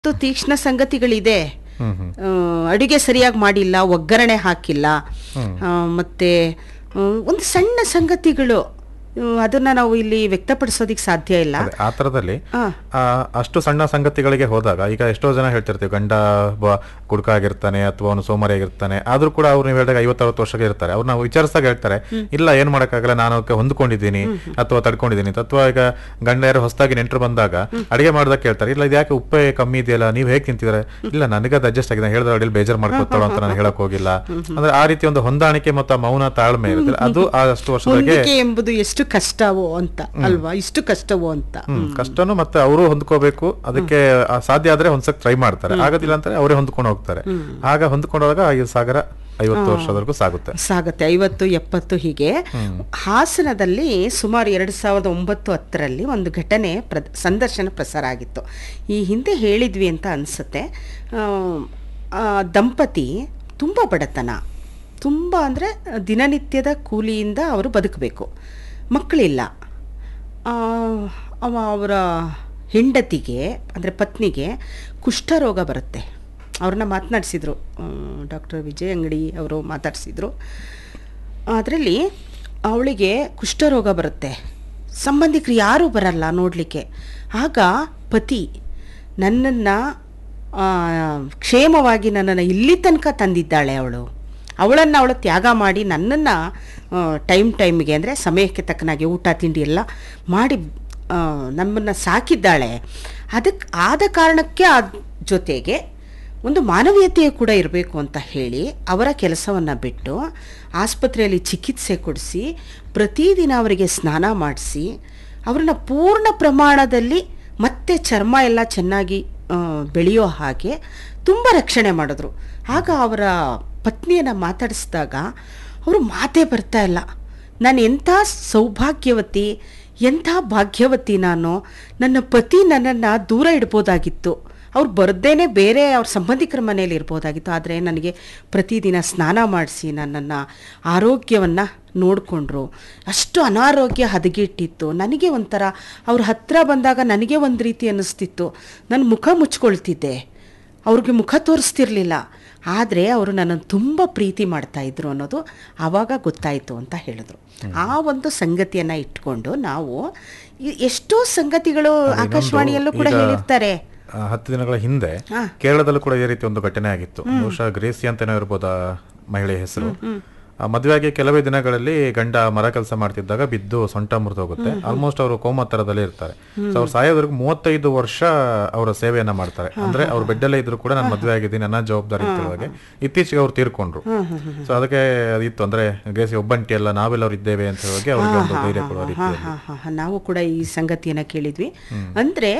ತು- ತೀಕ್ಷ್ಣ ಸಂಗತಿಗಳಿದೆ ಹ್ಮ್ ಹ್ಮ್ ಆ, ಅಡುಗೆ ಸರಿಯಾಗಿ ಮಾಡಿಲ್ಲ ಒಗ್ಗರಣೆ ಹಾಕಿಲ್ಲ ಹ್ಮ್. ಆ, ಮತ್ತೆ ಆ, ಒಂದು ಸಣ್ಣ ಸಂಗತಿಗಳು ಆ, ಅದನ್ನ ನಾವು ಇಲ್ಲಿ ವ್ಯಕ್ತಪಡಿಸೋದಿಕ್ ಸಾಧ್ಯ ಇಲ್ಲ ಅದೇ, ಆ ತರದಲ್ಲಿ ಆ. ಆ, ಅಷ್ಟು ಸಣ್ಣ ಸಂಗತಿಗಳಿಗೆ ಹೋದಾಗ ಈಗ ಎಷ್ಟೋ ಜನ ಹೇಳ್ತಿರ್ತೀವಿ ಗಂಡ ಒಬ್ಬ ಕುಡ್ಕ ಆಗಿರ್ತಾನೆ ಅಥವಾ ಅವನು ಸೋಮಾರಿ ಆಗಿರ್ತಾನೆ ಆದ್ರೂ ಕೂಡ ಅವ್ರು ನೀವು ಹೇಳಿದಾಗ ಐವತ್ತರವತ್ತು ವರ್ಷಕ್ಕೆ ಇರ್ತಾರೆ ಅವ್ರನ್ನ ವಿಚಾರಿಸಿದಾಗ ಹೇಳ್ತಾರೆ ಇಲ್ಲ ಏನ್ ಮಾಡಕ್ಕಾಗಲ್ಲ ನಾನು ಅದಕ್ಕೆ ಹೊಂದ್ಕೊಂಡಿದ್ದೀನಿ ಅಥವಾ ತಡ್ಕೊಂಡಿದ್ದೀನಿ ಅಂತ. ಅಥವಾ ಈಗ ಗಂಡ ಯಾರು ಹೊಸದಾಗಿ ನೆಂಟರು ಬಂದಾಗ ಅಡಿಗೆ ಮಾಡ್ದಾಗ ಕೇಳ್ತಾರೆ ಇಲ್ಲ ಇದು ಯಾಕೆ ಉಪ್ಪೇ ಕಮ್ಮಿ ಇದೆಯಲ್ಲ ನೀವು ಹೇಗೆ ತಿಂತಿದ್ದಾರೆ ಇಲ್ಲ ನನಗೆ ಅದು ಅಡ್ಜಸ್ಟ್ ಆಗಿದೆ ಹೇಳಿದ್ರೆ ಅಡಿಯಲ್ಲಿ ಬೇಜಾರು ಮಾಡ್ಕೊತಾಳೋ ಅಂತ ನಾನು ಹೇಳಕ್ ಹೋಗಿಲ್ಲ ಅಂದ್ರೆ ಆ ರೀತಿ ಒಂದು ಹೊಂದಾಣಿಕೆ ಮತ್ತು ಆ ಮೌನ ತಾಳ್ಮೆ ಇರುತ್ತೆ ಅದು ಆ ಅಷ್ಟು ವರ್ಷದಾಗೆ ಹೊಂದಿಕೆ ಎಂಬುದು ಎಷ್ಟು ಕಷ್ಟವೋ ಅಂತ ಅಲ್ವಾ ಇಷ್ಟು ಕಷ್ಟವೋ ಅಂತ ಹ್ಮ್ ಕಷ್ಟನು ಮತ್ತೆ ಅವರು ಹೊಂದ್ಕೋಬೇಕು ಅದಕ್ಕೆ ಆ ಸಾಧ್ಯ ಆದ್ರೆ ಹೊಂದ್ಸಕ್ ಟ್ರೈ ಮಾಡ್ತಾರೆ ಆಗೋದಿಲ್ಲ ಅಂದ್ರೆ ಅವರೇ ಹೊಂದ್ಕೊಂಡು ಹೋಗ್ತಾರೆ ಆಗ ಹೊಂದ್ಕೊಂಡಾಗ ಈ ಸಾಗರ ಐವತ್ತು ವರ್ಷದವರೆಗೂ ಸಾಗುತ್ತೆ ಸಾಗುತ್ತೆ ಐವತ್ತು ಎಪ್ಪತ್ತು ಹೀಗೆ ಹಾಸನದಲ್ಲಿ ಸುಮಾರು ಎರಡು ಸಾವಿರದ ಒಂಬತ್ತು ಹತ್ತರಲ್ಲಿ ಒಂದು ಘಟನೆ ಪ್ರ ಸಂದರ್ಶನ ಪ್ರಸಾರ ಆಗಿತ್ತು ಈ ಹಿಂದೆ ಹೇಳಿದ್ವಿ ಅಂತ ಅನಿಸುತ್ತೆ ದಂಪತಿ ತುಂಬ ಬಡತನ ತುಂಬ ಅಂದರೆ ದಿನನಿತ್ಯದ ಕೂಲಿಯಿಂದ ಅವರು ಬದುಕಬೇಕು ಮಕ್ಕಳಿಲ್ಲ ಆ, ಅವ ಅವರ ಹೆಂಡತಿಗೆ ಅಂದರೆ ಪತ್ನಿಗೆ ಕುಷ್ಠರೋಗ ಬರುತ್ತೆ ಅವ್ರನ್ನ ಮಾತನಾಡಿಸಿದ್ರು ಡಾಕ್ಟರ್ ವಿಜಯ್ ಅಂಗಡಿ ಅವರು ಮಾತಾಡಿಸಿದ್ರು ಅದರಲ್ಲಿ ಅವಳಿಗೆ ಕುಷ್ಠರೋಗ ಬರುತ್ತೆ ಸಂಬಂಧಿಕರು ಯಾರೂ ಬರಲ್ಲ ನೋಡಲಿಕ್ಕೆ ಆಗ ಪತಿ ನನ್ನನ್ನು ಕ್ಷೇಮವಾಗಿ ನನ್ನನ್ನು ಇಲ್ಲಿ ತನಕ ತಂದಿದ್ದಾಳೆ ಅವಳು ಅವಳನ್ನು ಅವಳು ತ್ಯಾಗ ಮಾಡಿ ನನ್ನನ್ನು ಟೈಮ್ ಟೈಮಿಗೆ ಅಂದರೆ ಸಮಯಕ್ಕೆ ತಕ್ಕನಾಗಿ ಊಟ ತಿಂಡಿ ಎಲ್ಲ ಮಾಡಿ ನಮ್ಮನ್ನು ಸಾಕಿದ್ದಾಳೆ ಅದಕ್ಕೆ ಆದ ಕಾರಣಕ್ಕೆ ಆ ಜೊತೆಗೆ ಒಂದು ಮಾನವೀಯತೆ ಕೂಡ ಇರಬೇಕು ಅಂತ ಹೇಳಿ ಅವರ ಕೆಲಸವನ್ನು ಬಿಟ್ಟು ಆಸ್ಪತ್ರೆಯಲ್ಲಿ ಚಿಕಿತ್ಸೆ ಕೊಡಿಸಿ ಪ್ರತಿದಿನ ಅವರಿಗೆ ಸ್ನಾನ ಮಾಡಿಸಿ ಅವ್ರನ್ನ ಪೂರ್ಣ ಪ್ರಮಾಣದಲ್ಲಿ ಮತ್ತೆ ಚರ್ಮ ಎಲ್ಲ ಚೆನ್ನಾಗಿ ಆ, ಬೆಳೆಯೋ ಹಾಗೆ ತುಂಬ ರಕ್ಷಣೆ ಮಾಡಿದ್ರು ಆಗ ಅವರ ಪತ್ನಿಯನ್ನು ಮಾತಾಡಿಸಿದಾಗ ಅವರು ಮಾತೇ ಬರ್ತಾ ಇಲ್ಲ ನಾನು ಎಂಥ ಸೌಭಾಗ್ಯವತಿ ಎಂಥ ಭಾಗ್ಯವತಿ ನಾನು ನನ್ನ ಪತಿ ನನ್ನನ್ನು ದೂರ ಇಡ್ಬೋದಾಗಿತ್ತು ಅವ್ರು ಬರ್ದೇನೆ ಬೇರೆ ಅವ್ರ ಸಂಬಂಧಿಕರ ಮನೇಲಿ ಇರ್ಬೋದಾಗಿತ್ತು ಆದರೆ ನನಗೆ ಪ್ರತಿದಿನ ಸ್ನಾನ ಮಾಡಿಸಿ ನನ್ನನ್ನು ಆರೋಗ್ಯವನ್ನು ನೋಡಿಕೊಂಡ್ರು ಅಷ್ಟು ಅನಾರೋಗ್ಯ ಹದಗೆಟ್ಟಿತ್ತು ನನಗೆ ಒಂಥರ ಅವ್ರ ಹತ್ರ ಬಂದಾಗ ನನಗೆ ಒಂದು ರೀತಿ ಅನ್ನಿಸ್ತಿತ್ತು ನನ್ನ ಮುಖ ಮುಚ್ಕೊಳ್ತಿದ್ದೆ ಅವ್ರಿಗೆ ಮುಖ ತೋರಿಸ್ತಿರ್ಲಿಲ್ಲ ಆದರೆ ಅವರು ನನ್ನನ್ನು ತುಂಬ ಪ್ರೀತಿ ಮಾಡ್ತಾ ಇದ್ರು ಅನ್ನೋದು ಆವಾಗ ಗೊತ್ತಾಯಿತು ಅಂತ ಹೇಳಿದ್ರು ಆ ಒಂದು ಸಂಗತಿಯನ್ನು ಇಟ್ಕೊಂಡು ನಾವು ಈ- ಎಷ್ಟೋ ಸಂಗತಿಗಳು ಇನ್ನೊಂದು ಆಕಾಶವಾಣಿಯಲ್ಲೂ ಕೂಡ ಈಗ ಹೇಳಿರ್ತಾರೆ ಆ, ಹತ್ತು ದಿನಗಳ ಹಿಂದೆ ಹಾ. ಕೇರಳದಲ್ಲೂ ಕೂಡ ಇದೇ ರೀತಿ ಒಂದು ಘಟನೆ ಆಗಿತ್ತು ಬಹುಶಃ ಗ್ರೇಸಿ ಅಂತಾನೆ ಇರ್ಬೋದು ಆ ಮಹಿಳೆ ಹೆಸರು ಆ, ಮದುವೆಯಾಗಿ ಕೆಲವೇ ದಿನಗಳಲ್ಲಿ ಗಂಡ ಮರ ಕೆಲಸ ಮಾಡ್ತಿದ್ದಾಗ ಬಿದ್ದು ಸೊಂಟ ಮುರಿದೋಗುತ್ತೆ ಆಲ್ಮೋಸ್ಟ್ ಅವರು ಕೋಮಾ ತರದಲ್ಲೇ ಇರ್ತಾರೆ ಸೊ ಅವ್ರು ಸಾಯೋವರೆಗೂ ಮೂವತ್ತೈದು ವರ್ಷ ಅವರ ಸೇವೆಯನ್ನ ಮಾಡ್ತಾರೆ ಅಂದ್ರೆ ಅವ್ರ ಬೆಡ್ಡಲ್ಲೇ ಇದ್ರು ಕೂಡ ನಾನು ಮದುವೆ ಆಗಿದ್ದೀನಿ ನನ್ನ ಜವಾಬ್ದಾರಿ ಅಂತ ಹೇಳುವಾಗೆ ಇತ್ತೀಚೆಗೆ ಅವ್ರು ತೀರ್ಕೊಂಡ್ರು ಸೊ ಅದಕ್ಕೆ ಅದಿತ್ತು ಅಂದ್ರೆ ಗ್ರೇಸಿ ಒಬ್ಬಂಟಿ ಅಲ್ಲ ನಾವೆಲ್ಲರೂ ಇದ್ದೇವೆ ಅಂತ ಹೇಳುವಾಗೆ ಅವ್ರಿಗೆ ಒಂದು ಧೈರ್ಯ ಕೊಡುವ ಹಾ, ರೀತಿಯಲ್ಲಿ ಹಾ, ಹಾ, ಹಾ. ನಾವು ಕೂಡ ಈ ಸಂಗತಿಯನ್ನು ಕೇಳಿದ್ವಿ ಅಂದರೆ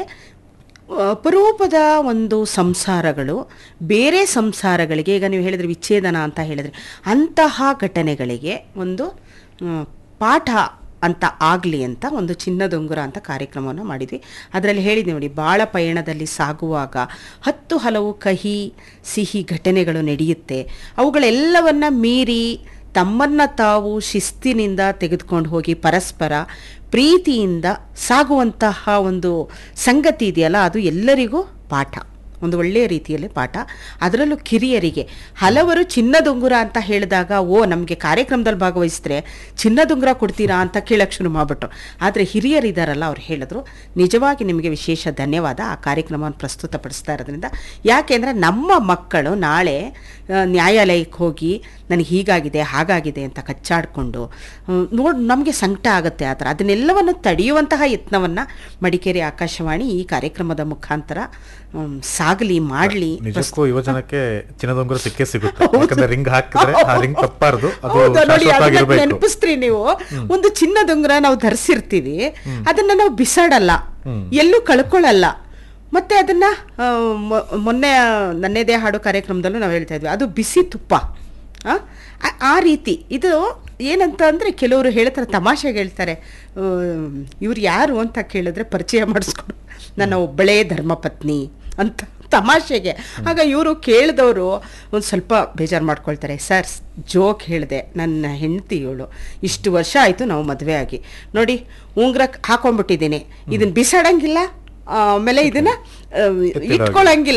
ಅಪರೂಪದ ಒಂದು ಸಂಸಾರಗಳು ಬೇರೆ ಸಂಸಾರಗಳಿಗೆ ಈಗ ನೀವು ಹೇಳಿದ್ರೆ ವಿಚ್ಛೇದನ ಅಂತ ಹೇಳಿದ್ರೆ ಅಂತಹ ಘಟನೆಗಳಿಗೆ ಒಂದು ಮ್, ಪಾಠ ಅಂತ ಆಗಲಿ ಅಂತ ಒಂದು ಚಿನ್ನದೊಂಗುರ ಅಂತ ಕಾರ್ಯಕ್ರಮವನ್ನು ಮಾಡಿದ್ವಿ ಅದರಲ್ಲಿ ಹೇಳಿದ್ವಿ ನೋಡಿ ಬಾಳ ಪಯಣದಲ್ಲಿ ಸಾಗುವಾಗ ಹತ್ತು ಹಲವು ಕಹಿ ಸಿಹಿ ಘಟನೆಗಳು ನಡೆಯುತ್ತೆ ಅವುಗಳೆಲ್ಲವನ್ನ ಮೀರಿ ತಮ್ಮನ್ನ ತಾವು ಶಿಸ್ತಿನಿಂದ ತೆಗೆದುಕೊಂಡು ಹೋಗಿ ಪರಸ್ಪರ ಪ್ರೀತಿಯಿಂದ ಸಾಗುವಂತಹ ಒಂದು ಸಂಗತಿ ಇದೆಯಲ್ಲ ಅದು ಎಲ್ಲರಿಗೂ ಪಾಠ ಒಂದು ಒಳ್ಳೆಯ ರೀತಿಯಲ್ಲಿ ಪಾಠ ಅದರಲ್ಲೂ ಕಿರಿಯರಿಗೆ ಹಲವರು ಚಿನ್ನದುಂಗುರ ಅಂತ ಹೇಳಿದಾಗ ಓ ನಮಗೆ ಕಾರ್ಯಕ್ರಮದಲ್ಲಿ ಭಾಗವಹಿಸಿದ್ರೆ ಚಿನ್ನದುಂಗುರ ಕೊಡ್ತೀರಾ ಅಂತ ಕೇಳಕ್ಕೆ ಶುರು ಮಾಡಿಬಿಟ್ರು ಆದರೆ ಹಿರಿಯರಿದ್ದಾರಲ್ಲ ಅವ್ರು ಹೇಳಿದ್ರು ನಿಜವಾಗಿ ನಿಮಗೆ ವಿಶೇಷ ಧನ್ಯವಾದ ಆ ಕಾರ್ಯಕ್ರಮವನ್ನು ಪ್ರಸ್ತುತಪಡಿಸ್ತಾ ಇರೋದ್ರಿಂದ ಯಾಕೆಂದರೆ ನಮ್ಮ ಮಕ್ಕಳು ನಾಳೆ ಆ, ನ್ಯಾಯಾಲಯಕ್ಕೆ ಹೋಗಿ ನನಗೆ ಹೀಗಾಗಿದೆ ಹಾಗಾಗಿದೆ ಅಂತ ಕಚ್ಚಾಡಿಕೊಂಡು ನೋಡಿ ನಮಗೆ ಸಂಕಟ ಆಗುತ್ತೆ ಆ ಥರ ಅದನ್ನೆಲ್ಲವನ್ನು ತಡೆಯುವಂತಹ ಯತ್ನವನ್ನು ಮಡಿಕೇರಿ ಆಕಾಶವಾಣಿ ಈ ಕಾರ್ಯಕ್ರಮದ ಮುಖಾಂತರ ಹ್ಮ್, ಸಾಗಲಿ ಮಾಡಲಿ ನಿಜಕ್ಕೂ ಯುವಜನಕ್ಕೆ ಚಿನ್ನದೊಂಗುರ ಸಿಕ್ಕೇ ಸಿಗುತ್ತೆ ಯಾಕಂದ್ರೆ ರಿಂಗ್ ಹಾಕಿದ್ರೆ ಆ ರಿಂಗ್ ತಪ್ಪಾರ್ದು ಅದು ಹೌದಾ ನೋಡಿ ಅದನ್ನ ಶಾಶ್ವತವಾಗಿರ್ಬೇಕು ನೆನಪಿಸ್ತ್ರಿ ನೀವು ಒಂದು ಚಿನ್ನದುಂಗುರ ನಾವು ಧರಿಸಿರ್ತೀವಿ ಅದನ್ನ ನಾವು ಬಿಸಾಡಲ್ಲ ಎಲ್ಲೂ ಕಳ್ಕೊಳ್ಳಲ್ಲ ಮತ್ತೆ ಅದನ್ನ ಆ, ಮೊ- ಮೊನ್ನೆ ನನ್ನೆದೇ ಹಾಡು ಕಾರ್ಯಕ್ರಮದಲ್ಲೂ ನಾವು ಹೇಳ್ತಾ ಇದ್ವಿ ಅದು ಬಿಸಿ ತುಪ್ಪ ಆ? ಆ- ಆ ರೀತಿ ಇದು ಏನಂತ ಅಂದರೆ ಕೆಲವರು ಹೇಳ್ತಾರೆ ತಮಾಷೆಗೆ ಹೇಳ್ತಾರೆ ಇವ್ರು ಯಾರು ಅಂತ ಕೇಳಿದ್ರೆ ಪರಿಚಯ ಮಾಡಿಸ್ಕೊಂಡು ನನ್ನ ಒಬ್ಬಳೇ ಧರ್ಮಪತ್ನಿ ಅಂತ ತಮಾಷೆಗೆ ಆಗ ಇವರು ಕೇಳಿದವರು ಒಂದು ಸ್ವಲ್ಪ ಬೇಜಾರು ಮಾಡ್ಕೊಳ್ತಾರೆ ಸರ್ ಜೋಕ್ ಹೇಳಿದೆ ನನ್ನ ಹೆಂಡತಿ ಇವಳು ಇಷ್ಟು ವರ್ಷ ಆಯಿತು ನಾವು ಮದುವೆ ಆಗಿ ನೋಡಿ ಉಂಗ್ರ ಹಾಕೊಂಡ್ಬಿಟ್ಟಿದ್ದೀನಿ ಇದನ್ನ ಬಿಸಾಡಂಗಿಲ್ಲ ಆಮೇಲೆ ಇದನ್ನ ಆ, ಎತ್ತಿಡೋ ಹಾಗೆ. ಇಟ್ಕೊಳಂಗಿಲ್ಲ